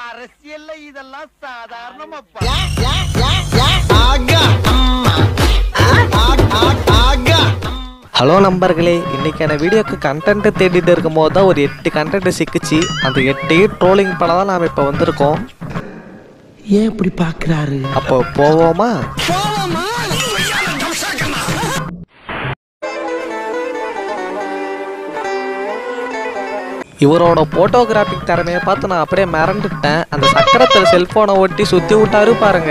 அரசியல்ல இதெல்லாம் சாதாரணமாப்பா ஹலோ நண்பர்களே இன்னைக்கான வீடியோக்கு கண்டென்ட் தேடிட்டு இருக்கும்போது தான் ஒரு எட்டு கண்டென்ட் சிக்கிச்சு அந்த எட்டையும் ட்ரோலிங் பண்ண தான் நாம் இப்போ வந்திருக்கோம் ஏன் இப்படி பாக்குறாரு அப்போ போவோமா இவரோட போட்டோகிராஃபிக் திறமையை பார்த்து நான் அப்படியே மறந்துட்டேன் அந்த சக்கரத்தில் செல்போனை ஒட்டி சுத்தி விட்டாரு பாருங்க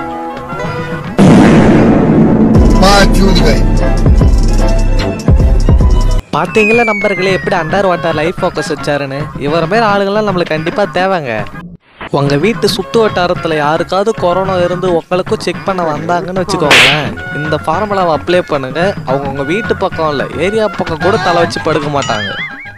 பாத்தீங்களா நம்பர்களே எப்படி அண்டர் வாட்டர் லைஃப் ஃபோக்கஸ் வச்சாருன்னு இவர மாதிரி ஆளுங்கள்லாம் நம்மளுக்கு கண்டிப்பா தேவைங்க உங்க வீட்டு சுத்து வட்டாரத்துல யாருக்காவது கொரோனா இருந்து உங்களுக்கும் செக் பண்ண வந்தாங்கன்னு வச்சுக்கோங்களேன் இந்த ஃபார்முலாவை அப்ளை பண்ணுங்க அவங்க உங்க வீட்டு பக்கம் இல்ல ஏரியா பக்கம் கூட தலை வச்சு படுக்க மாட்டாங்க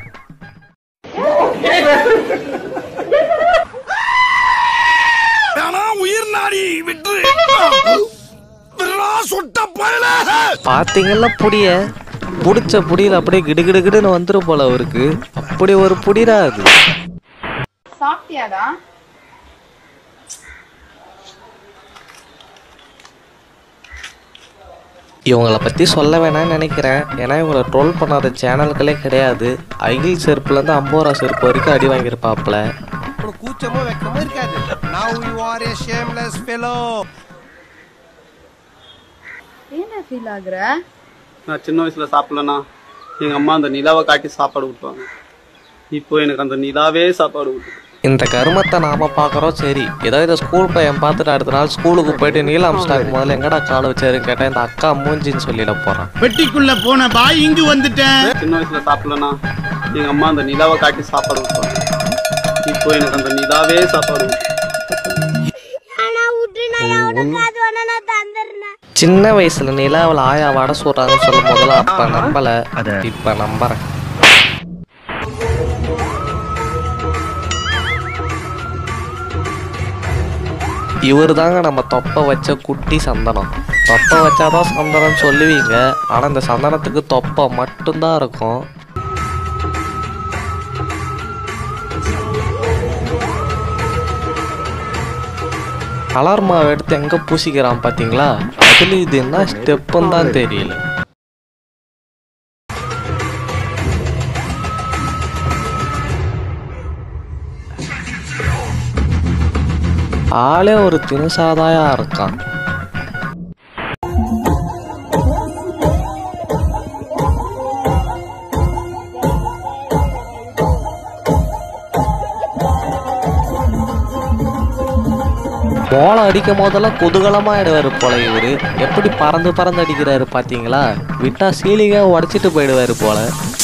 உயிர் நாடி விட்டு விரலா சுட்ட பயல பாத்தீங்களா புடிய புடிச்ச புடியில அப்படியே கிடுகிடுகிடுன்னு வந்துரும் போல அவருக்கு அப்படி ஒரு புடிடா அது சாப்பிட்டியாடா இவங்கள பற்றி சொல்ல வேணாம்னு நினைக்கிறேன் ஏன்னா இவங்களை ட்ரோல் பண்ணாத சேனல்களே கிடையாது அகில் செருப்புலேருந்து அம்போரா செருப்பு வரைக்கும் அடி வாங்கியிருப்பாப்புல உனக்கு கூச்சமோ வெக்கமோ இருக்காது now you are a shameless fellow ஏன்டா ஃபீல் ஆகுற நான் சின்ன வயசுல சாப்பிடலனா எங்க அம்மா அந்த நிலாவை காட்டி சாப்பாடு ஊட்டுவாங்க இப்போ எனக்கு அந்த நிலாவே சாப்பாடு ஊட்டு இந்த கருமத்தை நாம பார்க்குறோம் சரி ஏதோ இதை ஸ்கூல் பையன் பார்த்துட்டு அடுத்த நாள் ஸ்கூலுக்கு போயிட்டு நீலாம் ஸ்டாக் முதல்ல எங்கடா கால் வச்சாருன்னு கேட்டேன் இந்த அக்கா மூஞ்சின்னு சொல்லிட போறான் பெட்டிக்குள்ள போன பாய் இங்கு வந்துட்டேன் சின்ன வயசுல சாப்பிடலனா எங்க அம்மா அந்த நிலாவை காட்டி சாப்பாடு ஊட்டுவாங்க இப்போ எனக்கு அந்த நிலாவே சாப்பாடு ஊட்டு சின்ன வயசுல நிலாவில் ஆயா வடை சொல்றாங்கன்னு சொல்லும் போதெல்லாம் அப்ப நம்பல இப்ப நம்புறேன் இவர் தாங்க நம்ம தொப்பை வச்ச குட்டி சந்தனம் தொப்பை வச்சாதான் சந்தனம் சொல்லுவீங்க ஆனா இந்த சந்தனத்துக்கு தொப்பை மட்டும்தான் இருக்கும் கலர் மாவு எடுத்து எங்க பூசிக்கிறான் பாத்தீங்களா அதுல இது என்ன ஸ்டெப்புன்னு தான் தெரியல ஆளே ஒரு தினுசாதாயா இருக்கான் மோளம் அடிக்கும் போதெல்லாம் குதூகலமா ஆயிடுவாரு போல இவரு எப்படி பறந்து பறந்து அடிக்கிறாரு பாத்தீங்களா விட்டா சீலிங்கா உடைச்சிட்டு போயிடுவாரு போல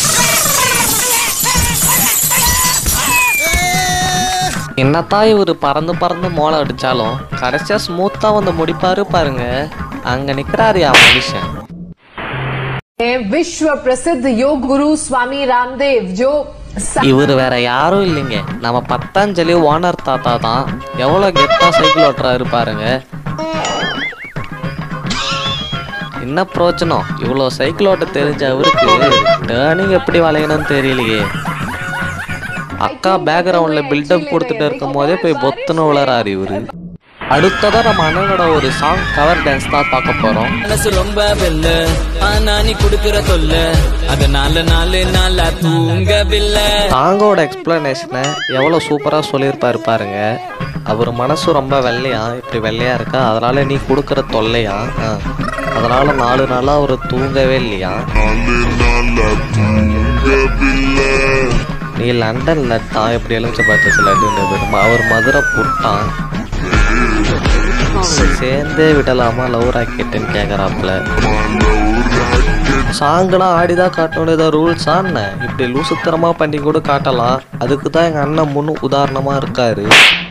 என்னத்தான் இவரு பறந்து பறந்து மோளம் அடிச்சாலும் கடைசியா ஸ்மூத்தா வந்து முடிப்பாரு பாருங்க அங்க நிக்கிறாரு யா மனுஷன் विश्व प्रसिद्ध योग गुरु स्वामी रामदेव जो இவர் வேற யாரும் இல்லைங்க நம்ம பத்தாஞ்சலி ஓனர் தாத்தா தான் எவ்வளவு கெத்தா சைக்கிள் ஓட்டுறாரு பாருங்க என்ன பிரோச்சனம் இவ்வளோ சைக்கிள் ஓட்ட தெரிஞ்ச அவருக்கு டேர்னிங் எப்படி வளையணும்னு தெரியலையே அக்கா பேக்ரவுண்ட்ல பில்டப் கொடுத்துட்டு இருக்கும் போதே போய் பொத்துன்னு விளறாரு இவரு அடுத்ததா நம்ம அண்ணனோட ஒரு சாங் கவர் டான்ஸ் தான் பார்க்க போறோம் மனசு ரொம்ப வெல்ல ஆனா நீ குடுக்கிற தொல்ல அதனால நாலு நாளா தூங்கவில்லை சாங்கோட எக்ஸ்பிளனேஷனை எவ்வளோ சூப்பராக சொல்லியிருப்பாரு பாருங்க அவர் மனசு ரொம்ப வெள்ளையா இப்படி வெள்ளையா இருக்கா அதனால நீ கொடுக்குற தொல்லையா ஆ. அதனால நாலு நாளா அவர் தூங்கவே இல்லையா நீ லண்டன் லட்டான் இப்படி எழுந்து பார்த்து சில அவர் மதுரை புட்டான் அவரை சேர்ந்தே விடலாமா லவ் ராக்கெட்டுன்னு கேட்குறாப்புல சாங்கெல்லாம் ஆடிதான் காட்டணும் ஏதோ ரூல்ஸா என்ன இப்படி லூசுத்தனமா பண்ணி கூட காட்டலாம் அதுக்கு தான் எங்க அண்ணன் முன் உதாரணமா இருக்காரு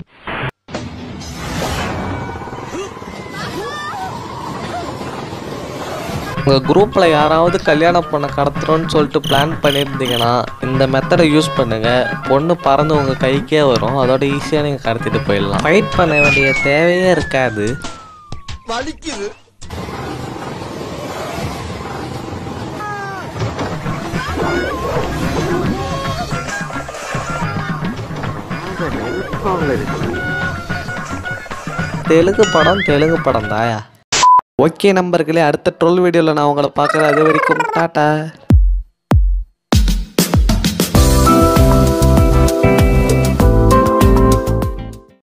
உங்க குரூப்ல யாராவது கல்யாணம் பண்ண கடத்துறோம்னு சொல்லிட்டு பிளான் பண்ணியிருந்தீங்கன்னா இந்த மெத்தடை யூஸ் பண்ணுங்க பொண்ணு பறந்து உங்க கைக்கே வரும் அதோட ஈஸியா நீங்க கடத்திட்டு போயிடலாம் ஃபைட் பண்ண வேண்டிய தேவையே இருக்காது வலிக்குது தெலுங்கு படம் தெலுங்கு படம் தாயா ஓகே நம்பர்களே அடுத்த ட்ரோல் வீடியோவில் நான் உங்களை பார்க்குறேன் அது வரைக்கும் டாட்டா